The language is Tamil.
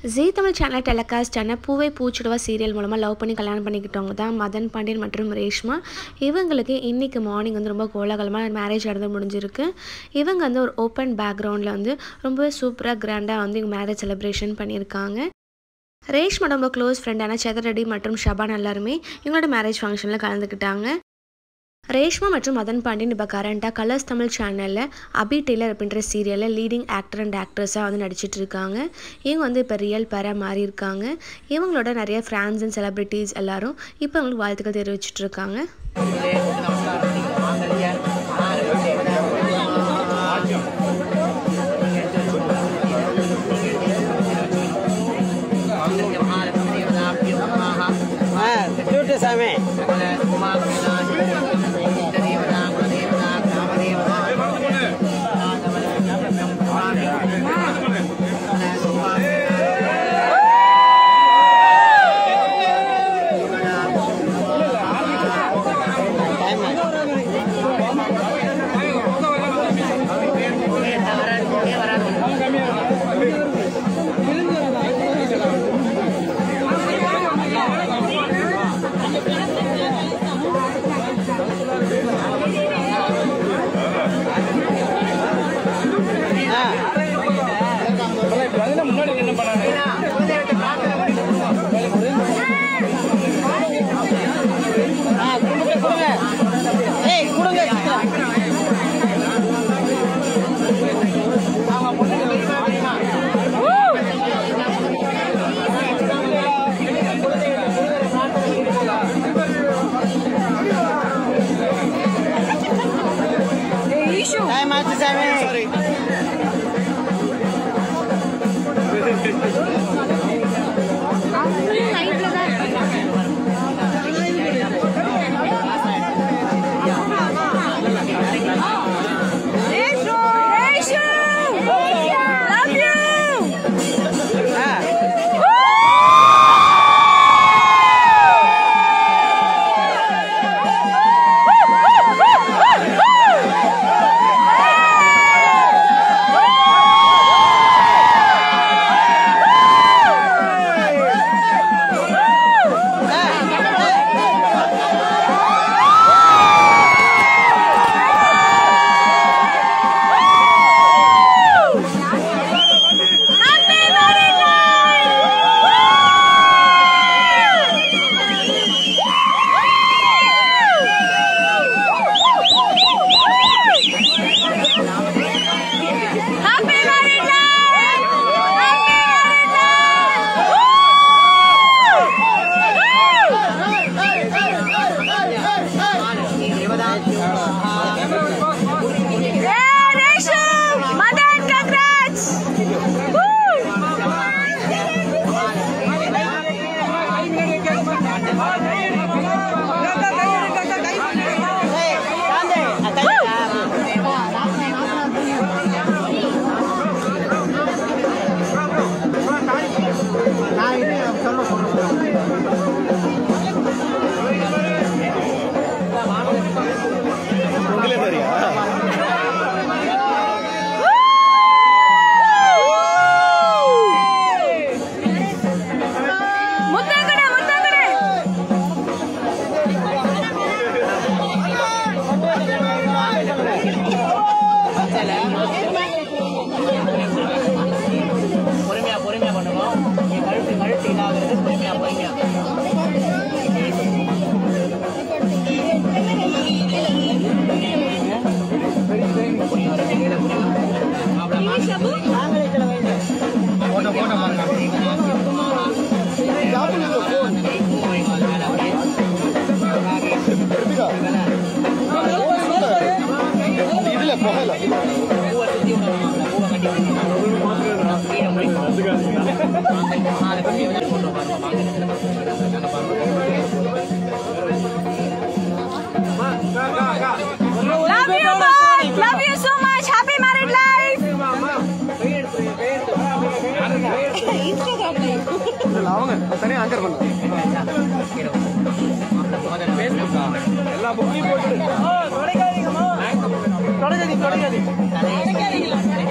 ஜீ தமிழ் சேனல் டெலிகாஸ்டான பூவை பூச்சுடுவா சீரியல் மூலமாக லவ் பண்ணி கல்யாணம் பண்ணிக்கிட்டவங்க தான் மதன் பாண்டியன் மற்றும் ரேஷ்மா இவங்களுக்கு இன்றைக்கி மார்னிங் வந்து ரொம்ப கோலாகலமாக மேரேஜ் நடந்து முடிஞ்சிருக்கு இவங்க வந்து ஒரு ஓப்பன் பேக்ரவுண்டில் வந்து ரொம்பவே சூப்பராக கிராண்டாக வந்து இவங்க மேரேஜ் செலிப்ரேஷன் பண்ணியிருக்காங்க ரேஷ்மா ரொம்ப க்ளோஸ் ஃப்ரெண்டான செதரடி மற்றும் ஷபான் எல்லாருமே இவங்களோட மேரேஜ் ஃபங்க்ஷனில் கலந்துக்கிட்டாங்க ரேஷ்மா மற்றும் மதன் பாண்டியன் இப்போ கரண்ட்டாக கலர்ஸ் தமிழ் சேனலில் அபி டெய்லர் அப்படின்ற சீரியலில் லீடிங் ஆக்டர் அண்ட் ஆக்ட்ரஸாக வந்து நடிச்சிட்டு இருக்காங்க இவங்க வந்து இப்போ ரியல் பேராக மாறி இருக்காங்க இவங்களோட நிறைய ஃப்ரான்ஸ் அண்ட் செலிப்ரிட்டிஸ் எல்லாரும் இப்போ அவங்களுக்கு வாழ்த்துக்கள் தெரிவிச்சிட்டு இருக்காங்க டியூட்டி சாமி ஆ கொடுங்க கொடுங்க ஏய் கொடுங்க சீக்கிரம் டைம் ஆச்சு சாமி ஆ ஏய் சாந்தி அக்கா பொறுமையா பொறுமையா பண்ணுவோம் நீ கழுத்து கழுத்து இதாகிறது பொறுமையா பொறுமையா பூவை சுத்தி விடணும் பூவை கட்டி விடணும் கீழே முடிக்கணும் அதை கட்டி விட்டு கொண்டு பாருங்க Love you both. Love you so much. Happy married life. எல்லா புக்கையும் போட்டு தொடைக்காதீங்கம்மா தொடைக்காதீங்க தொடைக்காதீங்க தலையை